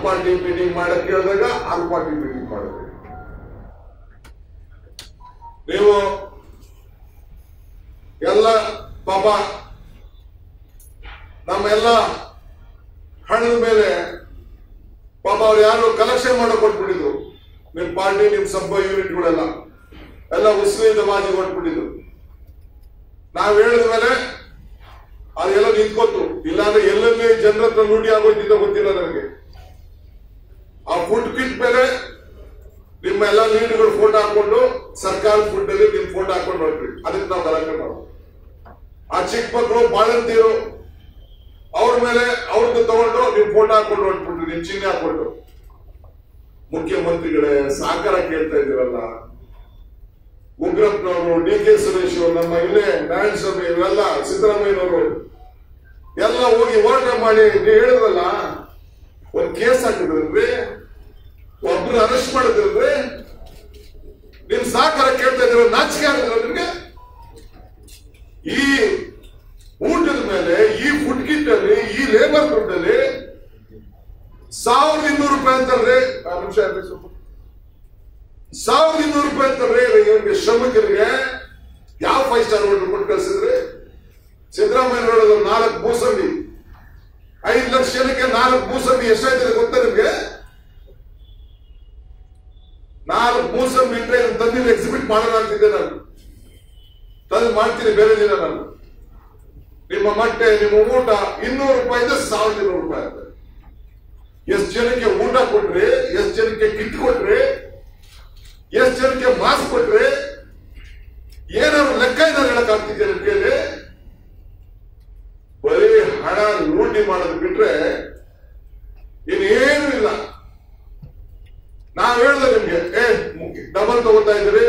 party meeting ಮಾಡಕ್ ಕೇಳಿದಾಗ all party meeting ಮಾಡಿದ್ರಿ ನೀವು ಎಲ್ಲ ಪಾಪ ನಮ್ಮೆಲ್ಲ ಹಣದ ಮೇಲೆ ಪಾಪ ಅವ್ರು ಯಾರು ಕಲೆಕ್ಷನ್ ಮಾಡಕ್ ಕೊಟ್ಬಿಟ್ಟಿದ್ರು ನಿಮ್ ಪಾರ್ಟಿ ನಿಮ್ ಸಬ್ಬ ಯೂನಿಟ್ಗಳೆಲ್ಲ ಎಲ್ಲ ಉಸ್ಲಿಂದ ಮಾಜಿ ಕೊಟ್ಬಿಟ್ಟಿದ್ರು ನಾವ್ ಹೇಳಿದ ಮೇಲೆ ಅದೆಲ್ಲ ನಿಂತ್ಕೊತು ಇಲ್ಲಾಂದ್ರೆ ಎಲ್ಲೆಲ್ಲಿ ಜನರ ಹತ್ರ ಲೂಟಿ ಆಗೋಯ್ತಿದ್ದ ಗೊತ್ತಿಲ್ಲ ನನಗೆ ಆ ಫುಡ್ ಕಿಟ್ ಮೇಲೆ ನಿಮ್ಮ ಎಲ್ಲ ಲೀಡ್ಗಳು ಫೋಟೋ ಹಾಕೊಂಡು ಸರ್ಕಾರ ಫುಡ್ ಅಲ್ಲಿ ನಿಮ್ ಫೋಟೋ ಹಾಕೊಂಡು ಹೊರಟ್ರಿ ಅದಕ್ಕೆ ನಾವು ಗಲಾಟೆ ಮಾಡೋದು ಆ ಚಿಕ್ಕ ಮಕ್ಕಳು ಬಾಳಂತೀರು ಅವ್ರ ಮೇಲೆ ಅವ್ರದ್ದು ತಗೊಂಡು ನೀವು ಫೋಟೋ ಹಾಕೊಂಡು ಹೊರಟ್ಬಿಟ್ರಿ ನಿಮ್ ಚಿಹ್ನೆ ಹಾಕೊಂಡು ಮುಖ್ಯಮಂತ್ರಿಗಳೇ ಸಹಕಾರ ಕೇಳ್ತಾ ಇದ್ದೀರಲ್ಲ ಉಗ್ರಪ್ಪನವರು ಡಿ ಕೆ ಸುರೇಶ್ ಅವರು, ನಮ್ಮ ಇಲ್ಲೇ ನಾರಾಯಣ ಸ್ವಾಮಿ ಇವೆಲ್ಲ ಸಿದ್ದರಾಮಯ್ಯನವರು ಎಲ್ಲ ಹೋಗಿ ಹೋರಾಟ ಮಾಡಿ ನೀವು ಹೇಳಿದ್ರಲ್ಲ ಒಂದ್ ಕೇಸ್ ಹಾಕಿದ್ರಲ್ರಿ ಒಬ್ರು ಅರೆಸ್ಟ್ ಮಾಡಿದ್ರಲ್ರಿ ನಿಮ್ ಸಹಕಾರ ಕೇಳ್ತಾ ಇದ್ರ ನಾಚಿಕೆ ಆಗಿದ್ರ ನಿಮ್ಗೆ ಈ ಊಟದ ಮೇಲೆ ಈ ಫುಡ್ ಕಿಟ್ ಅಲ್ಲಿ ಈ ಲೇಬರ್ ದುಡ್ಡಲ್ಲಿ ಸಾವಿರದ ಇನ್ನೂರು ರೂಪಾಯಿ ಅಂತಲ್ರಿ ಆ ನಿಮಿಷ ಇರ್ರಿ ಸ್ವಲ್ಪ ಸಾವಿರದ ಇನ್ನೂರು ರೂಪಾಯಿ ಅಂತಲ್ರಿ ಇವ್ರಿಗೆ ಶ್ರಮಿಕರಿಗೆ ಯಾವ ಫೈವ್ ಸ್ಟಾರ್ ಹೋಟೆಲ್ ಕೊಟ್ಟು ಕಳ್ಸಿದ್ರಿ ಸಿದ್ದರಾಮಯ್ಯ ನೋಡೋದು ನಾಲ್ಕು ಮೂಸಂಬಿ ಐದು ಲಕ್ಷ ಜನಕ್ಕೆ ನಾಲ್ಕು ಮೂಸಂಬಿ ಎಷ್ಟಾಯ್ತದೆ ಗೊತ್ತಾ ನಿಮ್ಗೆ ನಾಲ್ಕು ಮೂಸಂಬಿ ಇಟ್ಟರೆ ತಂದಿಲ್ಲ ಎಕ್ಸಿಬಿಟ್ ಮಾಡೋಣ ಅಂತಿದ್ದೆ ನಾನು ತಂದು ಮಾಡ್ತೀನಿ ಬೇರೆ ದಿನ ನಾನು ನಿಮ್ಮ ಮೊಟ್ಟೆ ನಿಮ್ಮ ಊಟ ಇನ್ನೂರು ರೂಪಾಯಿಂದ ಸಾವಿರದ ಇನ್ನೂರು ರೂಪಾಯಿ ಅಂತ ಎಷ್ಟು ಜನಕ್ಕೆ ಊಟ ಕೊಟ್ರಿ ಎಷ್ಟು ಜನಕ್ಕೆ ಕಿಟ್ ಕೊಟ್ರಿ ಎಷ್ಟು ಜನಕ್ಕೆ ಮಾಸ್ಕ್ ಕೊಟ್ರಿ ಏನಾದ್ರು ಲೆಕ್ಕ ಇದ್ದಾರೆ ಹೇಳಕ್ ಆಗ್ತಿದ್ದೆ ನಿಮ್ ಕೈಲಿ ಬರೀ ಹಣ ಲೂಟಿ ಮಾಡೋದು ಬಿಟ್ರೆ ಇನ್ನೇನು ಇಲ್ಲ ನಾವ್ ಹೇಳ್ದೆ ನಿಮ್ಗೆ ಏ ಡಬಲ್ ತಗೋತಾ ಇದ್ದೀರಿ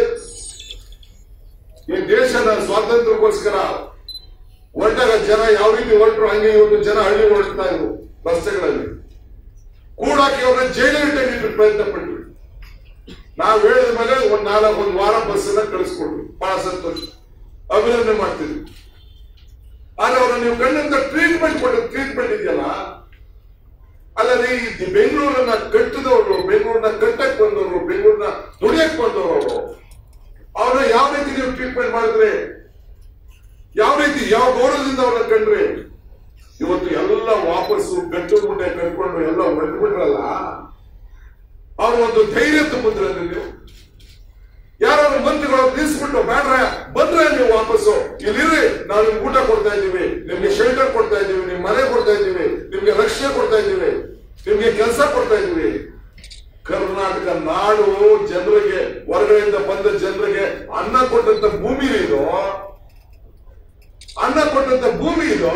ಈ ದೇಶದ ಸ್ವಾತಂತ್ರ್ಯಕ್ಕೋಸ್ಕರ ಹೊರಟಾಗ ಜನ ಯಾವ ರೀತಿ ಹೊರಟರು ಹಂಗೆ ಇವತ್ತು ಜನ ಹಳ್ಳಿ ಹೊರಡ್ತಾ ಇದ್ರು ರಸ್ತೆಗಳಲ್ಲಿ ಕೂಡಾಕಿ ಅವ್ರನ್ನ ಜೈಲಿಗೆ ಇಟ್ಟು ಪ್ರಯತ್ನ ಪಟ್ರು ನಾವ್ ಹೇಳಿದ ಮೇಲೆ ಒಂದ್ ನಾಲ್ಕು ಒಂದ್ ವಾರ ಬಸ್ ಅನ್ನ ಕಳಿಸ್ಕೊಟ್ರು ಬಹಳ ಸಂತೋಷ ಅಭಿನಂದನೆ ಮಾಡ್ತೀವಿ ಆದ್ರೆ ಅವ್ರನ್ನ ನೀವು ಕಂಡಂತ ಟ್ರೀಟ್ಮೆಂಟ್ ಕೊಟ್ಟು ಟ್ರೀಟ್ಮೆಂಟ್ ಇದೆಯಲ್ಲ ಅಲ್ಲದೆ ಈ ಬೆಂಗಳೂರನ್ನ ಕಟ್ಟಿದವರು ಬೆಂಗಳೂರನ್ನ ಕಟ್ಟಕ್ ಬಂದವರು ಬೆಂಗಳೂರನ್ನ ದುಡಿಯಕ್ ಬಂದವರು ಅವರು ಅವ್ರನ್ನ ಯಾವ ರೀತಿ ನೀವು ಟ್ರೀಟ್ಮೆಂಟ್ ಮಾಡಿದ್ರೆ ಯಾವ ರೀತಿ ಯಾವ ಗೌರವದಿಂದ ಅವ್ರನ್ನ ಕಂಡ್ರೆ ಇವತ್ತು ಎಲ್ಲ ವಾಪಸ್ಸು ಗಟ್ಟು ಗುಡ್ಡೆ ಕಟ್ಕೊಂಡು ಎಲ್ಲ ಹೊರಟು ಬಿಟ್ರಲ್ಲ ಅವ್ರು ಒಂದು ಧೈರ್ಯ ತುಂಬಿದ್ರೆ ನೀವು ಯಾರಾದ್ರೂ ಮಂತ್ರಿಗಳು ನಿಲ್ಸ್ಬಿಟ್ಟು ಬೇಡ್ರ ಬಂದ್ರೆ ನೀವು ವಾಪಸ್ಸು ಇಲ್ಲಿರಿ ನಾವು ನಿಮ್ಗೆ ಊಟ ಕೊಡ್ತಾ ಇದ್ದೀವಿ ನಿಮ್ಗೆ ಶೆಲ್ಟರ್ ಕೊಡ್ತಾ ಇದ್ದೀವಿ ನಿಮ್ ಮನೆ ಕೊಡ್ತಾ ಇದ್ದೀವಿ ನಿಮ್ಗೆ ರಕ್ಷಣೆ ಕೊಡ್ತಾ ಇದ್ದೀವಿ ನಿಮ್ಗೆ ಕೆಲಸ ಕೊಡ್ತಾ ಇದ್ದೀವಿ ಕರ್ನಾಟಕ ನಾಡು ಜನರಿಗೆ ಹೊರಗಡೆಯಿಂದ ಬಂದ ಜನರಿಗೆ ಅನ್ನ ಕೊಟ್ಟಂತ ಭೂಮಿ ಇದು ಅನ್ನ ಕೊಟ್ಟಂತ ಭೂಮಿ ಇದು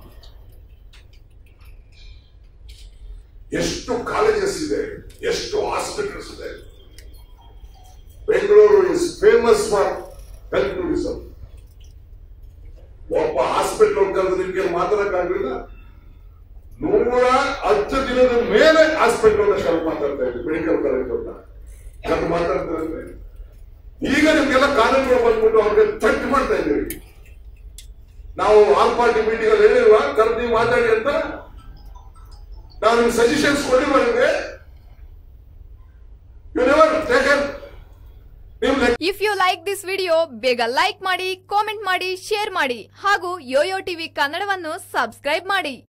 ಎಷ್ಟು ಕಾಲೇಜಸ್ ಇದೆ ಎಷ್ಟು ಹಾಸ್ಪಿಟಲ್ಸ್ ಇದೆ Bengaluru is famous for health tourism ಒಬ್ಬ ಹಾಸ್ಪಿಟಲ್ ಕರೆದು ನಿಮ್ಗೆ ಮಾತಾಡಕ್ಕಾಗಲಿಲ್ಲ ನೂರ ಹತ್ತು ದಿನದ ಮೇಲೆ ಹಾಸ್ಪಿಟಲ್ ಕರೆದು ಮಾತಾಡ್ತಾ ಇದ್ವಿ ಮೆಡಿಕಲ್ ಕಾಲೇಜ್ ಅಂತ ಕರೆದು ಮಾತಾಡ್ತಾರೆ ಈಗ ನಿಮ್ಗೆಲ್ಲ ಕಾನೂನುಗಳು ಬಂದ್ಬಿಟ್ಟು ಅವ್ರಿಗೆ ಥಟ್ ಮಾಡ್ತಾ ಇದ್ದೀವಿ ನಾವು ಆಲ್ ಪಾರ್ಟಿ ಮೀಟಿಂಗ್ ಅಲ್ಲಿ ಹೇಳಿಲ್ವಾ ಕರೆದು ನೀವು ಮಾತಾಡಿ ಅಂತ ನಾವು ನಿಮ್ಗೆ ಸಜೆಷನ್ಸ್ ಕೊಡಿಲ್ವಾ ನಿಮ್ಗೆ ಯು ನೆವರ್ ಟೇಕನ್ ನೀವು if you like this video ಬೇಗ ಲೈಕ್ ಮಾಡಿ ಕಾಮೆಂಟ್ ಮಾಡಿ ಶೇರ್ ಮಾಡಿ ಹಾಗೂ ಯೋಯೋ ಟಿವಿ ಕನ್ನಡವನ್ನು ಸಬ್ಸ್ಕ್ರೈಬ್ ಮಾಡಿ